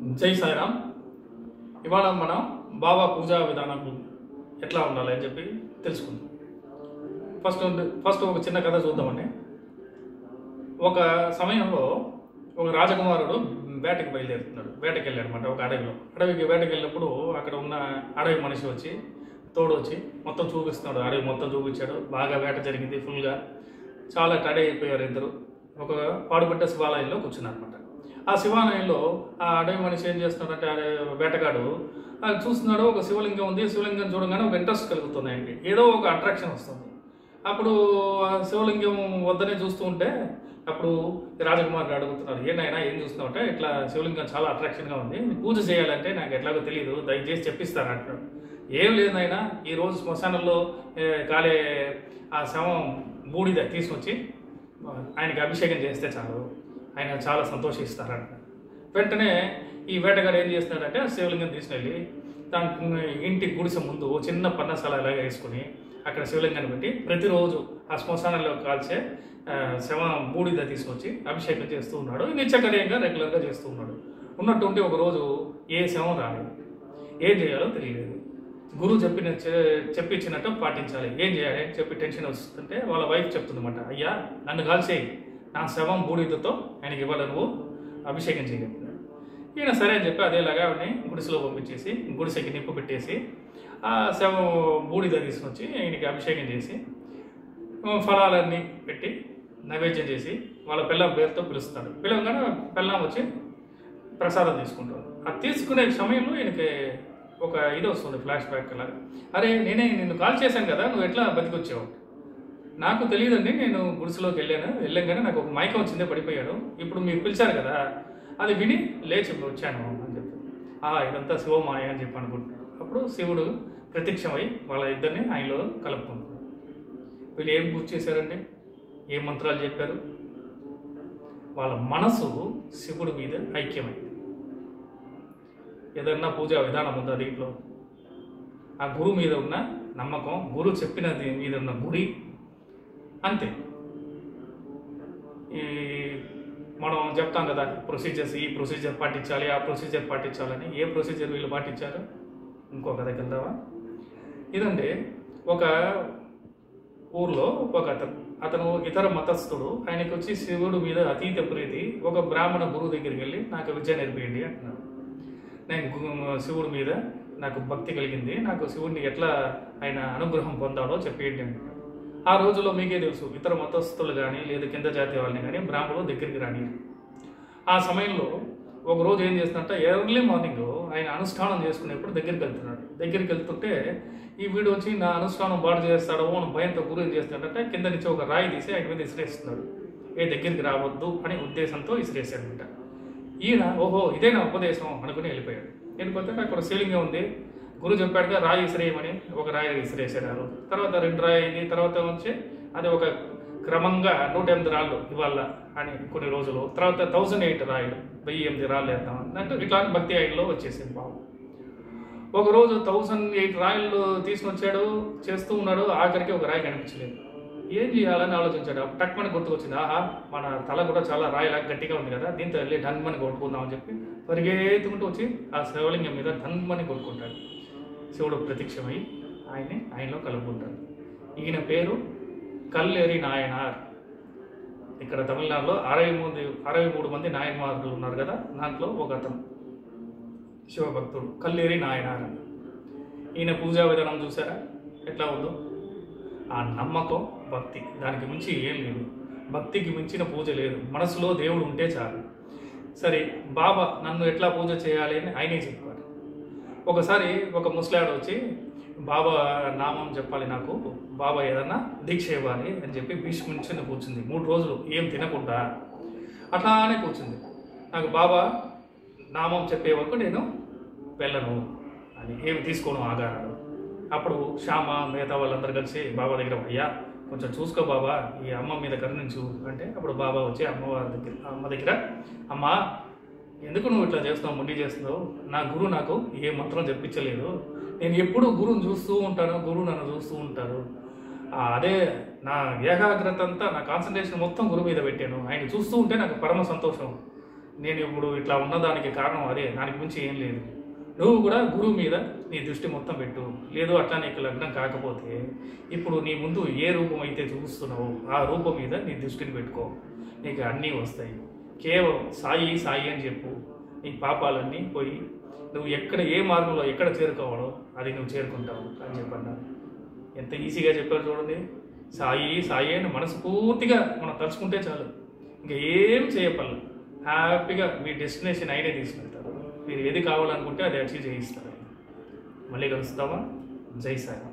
జై సాయిరామ్ ఇవాళ మనం బాబా పూజా విధానం ఎట్లా ఉండాలి అని చెప్పి తెలుసుకుందాం ఫస్ట్ ఫస్ట్ ఒక చిన్న కథ చూద్దామండి ఒక సమయంలో ఒక రాజకుమారుడు వేటకి బయలుదేరుతున్నాడు వేటకి వెళ్ళాడు అనమాట ఒక అడవిలో అడవికి వేటకి వెళ్ళినప్పుడు అక్కడ ఉన్న అడవి మనిషి వచ్చి తోడు వచ్చి మొత్తం చూపిస్తున్నాడు అడవి మొత్తం చూపించాడు బాగా వేట జరిగింది ఫుల్గా చాలా టడీ అయిపోయారు ఇద్దరు ఒక పాడుబడ్డ శివాలయంలో కూర్చున్నారు అనమాట ఆ శివాలయంలో ఆ అడవి మనిషి ఏం చేస్తున్నాడంటే ఆ వేటగాడు అది చూస్తున్నాడు ఒక శివలింగం ఉంది శివలింగం చూడగానే ఒక ఇంట్రెస్ట్ కలుగుతుంది ఆయనకి ఏదో ఒక అట్రాక్షన్ వస్తుంది అప్పుడు ఆ శివలింగం వద్దనే చూస్తూ ఉంటే అప్పుడు ఈ రాజకుమారుడు అడుగుతున్నారు ఏంటైనా ఏం చూస్తున్నావు అంటే ఇట్లా శివలింగం చాలా అట్రాక్షన్గా ఉంది నీ పూజ చేయాలంటే నాకు ఎట్లాగో తెలియదు దయచేసి చెప్పిస్తాను అంటున్నాడు ఏం లేదు నాయనా ఈ రోజు శ్మశానంలో ఏ, కాలే ఆ శవం బూడిద తీసుకొచ్చి ఆయనకి అభిషేకం చేస్తే చాలు ఆయన చాలా సంతోషిస్తారంట వెంటనే ఈ వేటగాడు ఏం చేస్తున్నాడంటే ఆ శివలింగం తీసుకెళ్ళి దాని ఇంటి గుడిసె ముందు ఓ చిన్న పన్నసాల ఇలాగ వేసుకుని అక్కడ శివలింగాన్ని పెట్టి ప్రతిరోజు ఆ శ్మశానంలో కాల్చే ఆ, శవ బూడిద తీసుకొచ్చి అభిషేకం చేస్తూ ఉన్నాడు నిత్యకర్యంగా రెగ్యులర్గా చేస్తూ ఉన్నాడు ఉన్నట్టుండి ఒక రోజు ఏ శవం రాలేదు ఏం చేయాలో తెలియలేదు గురువు చెప్పిన చె- చెప్పించినట్టు పాటించాలి ఏం చేయాలి అని చెప్పి టెన్షన్ వస్తుంటే వాళ్ళ వైఫ్ చెప్తుందన్నమాట అయ్యా నన్ను కాల్చేయి నా శవం బూడిదతో ఆయనకి ఇవ్వాలి నువ్వు అభిషేకం చేయగలిగినాడు ఈయన సరే అని చెప్పి అదేలాగా ఆవిడని గుడిసెలో పంపించేసి గుడిసెకి నిప్పు పెట్టేసి ఆ శవం బూడిద తీసుకొచ్చి ఆయనకి అభిషేకం చేసి ఆ, ఫలాలన్నీ పెట్టి నైవేద్యం చేసి వాళ్ళ పిల్లం పేరుతో పిలుస్తాడు పిలవగానే పిల్లం వచ్చి ప్రసాదం తీసుకుంటాడు అది తీసుకునే సమయంలో ఈయనకి ఒక ఇది వస్తుంది ఫ్లాష్ బ్యాక్ లాగా అరే నేనే నిన్ను కాల్ చేశాను కదా నువ్వు ఎట్లా బతికొచ్చావు నాకు తెలియదండి నేను గుడిసెలోకి వెళ్ళాను వెళ్ళంగానే నాకు ఒక మైకం వచ్చిందే పడిపోయాడు ఇప్పుడు మీరు పిలిచారు కదా అది విని లేచి ఇప్పుడు వచ్చాను అని చెప్పి ఆ ఇదంతా శివమాయ అని చెప్పి అనుకుంటున్నాడు అప్పుడు శివుడు ప్రత్యక్షమై వాళ్ళ ఇద్దరిని ఆయనలో కలుపుకుంటున్నాడు వీళ్ళు ఏం పూజ చేశారండి ఏ మంత్రాలు చెప్పారు వాళ్ళ మనసు శివుడి మీద ఐక్యమైంది ఏదన్నా పూజా విధానం ఉందా దీంట్లో ఆ గురువు మీద ఉన్న నమ్మకం గురువు చెప్పినది మీద ఉన్న గురి అంతే ఈ మనం చెప్తాం కదా ప్రొసీజర్స్ ఈ ప్రొసీజర్ పాటించాలి ఆ ప్రొసీజర్ పాటించాలని ఏ ప్రొసీజర్ వీళ్ళు పాటించారు ఇంకో కథకి వెళ్దామా ఇదండి ఒక ఊర్లో ఒక అతను అతను ఇతర మతస్థుడు ఆయనకి వచ్చి శివుడు మీద అతీత ప్రీతి ఒక బ్రాహ్మణ గురువు దగ్గరికి వెళ్ళి నాకు విద్య నేర్పియండి అంటున్నాడు నేను గు- శివుడి మీద నాకు భక్తి కలిగింది నాకు శివుడిని ఎట్లా ఆయన అనుగ్రహం పొందాడో చెప్పేయండి అంటున్నాడు ఆ రోజుల్లో మీకే తెలుసు ఇతర మతస్థులు కానీ లేదా కింద జాతి వాళ్ళని కానీ బ్రాహ్మణులు దగ్గరికి రాని ఆ సమయంలో ఒక రోజు ఏం చేస్తున్నట్ట ఎర్లీ మార్నింగ్ ఆయన అనుష్ఠానం చేసుకునేప్పుడు దగ్గరికి వెళ్తున్నాడు దగ్గరికి వెళ్తుంటే ఈ వీడు వచ్చి నా అనుష్ఠానం పాడు చేస్తాడో అని భయంతో గురు ఏం చేస్తున్నాడంటే కింద నుంచి ఒక రాయి తీసి ఆయన మీద ఇసిరేస్తున్నాడు ఏ దగ్గరికి రావద్దు అనే ఉద్దేశంతో ఇసిరేసాడనమాట ఈయన ఓహో ఇదే నా ఉపదేశం అనుకుని వెళ్ళిపోయాడు వెళ్ళిపోతే అక్కడ శివలింగం ఉంది గురువు చెప్పాడుగా రాయి ఇసిరేయమని ఒక రాయి ఇసిరేసాడు ఆ రోజు తర్వాత రెండు రాయి అయింది తర్వాత వచ్చి అది ఒక క్రమంగా నూట ఎనిమిది రాళ్ళు ఇవాళ అని కొన్ని రోజులు తర్వాత థౌజండ్ ఎయిట్ రాయలు వెయ్యి ఎనిమిది రాళ్ళు వేద్దాం అంటే ఇట్లా భక్తి ఆయనలో వచ్చేసింది బాబు ఒక రోజు థౌజండ్ ఎయిట్ రాయలు తీసుకొచ్చాడు చేస్తూ ఉన్నాడు ఆఖరికి ఒక రాయి కనిపించలేదు ఏం చేయాలని ఆలోచించాడు అప్పుడు టక్మని గుర్తుకొచ్చింది ఆహా మన తల కూడా చాలా రాయిలా గట్టిగా ఉంది కదా దీంతో వెళ్ళి ధన్మని కొట్టుకుందాం అని చెప్పి పరిగెత్తుకుంటూ వచ్చి ఆ శివలింగం మీద ధన్మని కొట్టుకుంటాడు శివుడు ప్రత్యక్షమై ఆయన్ని ఆయనలో కలుపుకుంటాడు ఈయన పేరు కల్లేరి నాయనార్ ఇక్కడ తమిళనాడులో అరవై మూడు అరవై మూడు మంది నాయన్మార్లు ఉన్నారు కదా దాంట్లో ఒక అతను శివభక్తుడు కల్లేరి నాయనార్ అని. ఈయన పూజా విధానం చూసారా ఎట్లా ఉందో ఆ నమ్మకం భక్తి దానికి మించి ఏం లేదు భక్తికి మించిన పూజ లేదు మనసులో దేవుడు ఉంటే చాలు సరే బాబా నన్ను ఎట్లా పూజ చేయాలి అని ఆయనే చెప్పారు ఒకసారి ఒక ముసలాడు వచ్చి బాబా నామం చెప్పాలి నాకు బాబా ఏదన్నా దీక్ష ఇవ్వాలి అని చెప్పి భీష్మించుని కూర్చుంది మూడు రోజులు ఏం తినకుండా అట్లానే కూర్చుంది నాకు బాబా నామం చెప్పే వరకు నేను వెళ్ళను అని ఏమి తీసుకోను ఆగారాలు అప్పుడు శ్యామ మిగతా వాళ్ళందరూ కలిసి బాబా దగ్గర అయ్యా కొంచెం చూసుకో బాబా ఈ అమ్మ మీద కరుణించు అంటే అప్పుడు బాబా వచ్చి అమ్మవారి దగ్గర అమ్మ దగ్గర అమ్మ ఎందుకు నువ్వు ఇట్లా చేస్తున్నావు ముండి చేస్తున్నావు నా గురువు నాకు ఏ మంత్రం చెప్పించలేదు నేను ఎప్పుడూ గురువుని చూస్తూ ఉంటాను గురువు నన్ను చూస్తూ ఉంటారు ఆ, అదే నా ఏకాగ్రత అంతా నా కాన్సన్ట్రేషన్ మొత్తం గురువు మీద పెట్టాను ఆయన చూస్తూ ఉంటే నాకు పరమ సంతోషం నేను ఇప్పుడు ఇట్లా ఉన్నదానికి కారణం అదే దానికి మించి ఏం లేదు నువ్వు కూడా గురువు మీద నీ దృష్టి మొత్తం పెట్టు లేదు అట్లా నీకు లగ్నం కాకపోతే ఇప్పుడు నీ ముందు ఏ రూపం అయితే చూస్తున్నావో ఆ రూపం మీద నీ దృష్టిని పెట్టుకో నీకు అన్నీ వస్తాయి కేవలం సాయి సాయి అని చెప్పు నీ పాపాలన్నీ పోయి నువ్వు ఎక్కడ ఏ మార్గంలో ఎక్కడ చేరుకోవాలో అది నువ్వు చేరుకుంటావు అని చెప్పన్నారు ఎంత ఈజీగా చెప్పారు చూడండి సాయి సాయి అని మనస్ఫూర్తిగా మనం తలుచుకుంటే చాలు ఇంకా ఏం చేయపల్లు హ్యాపీగా మీ డెస్టినేషన్ అయినే తీసుకెళ్తారు మీరు ఏది కావాలనుకుంటే అది అచీవ్ చేయిస్తారు మళ్ళీ కలుస్తావా జై సాయి